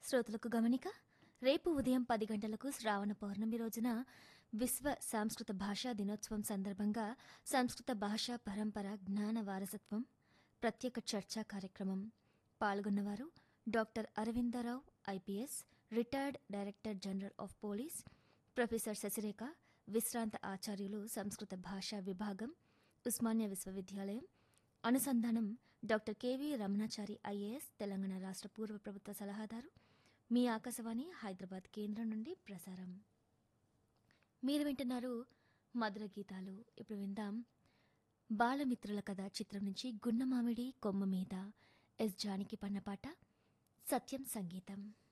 శ్రోతలకు గమనిక రేపు ఉదయం పది గంటలకు శ్రావణ పౌర్ణమి రోజున విశ్వ సంస్కృత భాషా దినోత్సవం సందర్భంగా సంస్కృత భాషా పరంపర జ్ఞాన వారసత్వం ప్రత్యేక చర్చా కార్యక్రమం పాల్గొన్నవారు doctor Aravindarao IPS retired director general of police professor Sasirekha విశ్రాంత ఆచార్యులు సంస్కృత భాషా విభాగం ఉస్మానియా విశ్వవిద్యాలయం అనుసంధానం doctor K V Ramanachari IAS Telangana రాష్ట్ర పూర్వ ప్రభుత్వ సలహాదారు మీ ఆకాశవాణి హైదరాబాద్ కేంద్రం నుండి ప్రసారం మీరు వింటున్నారు మధుర గీతాలు ఇప్పుడు విందాం బాలమిత్రుల కథ చిత్రం నుంచి గున్నమామిడి కొమ్మ మీద ఎస్ జానికి పన్నపాట సత్యం సంగీతం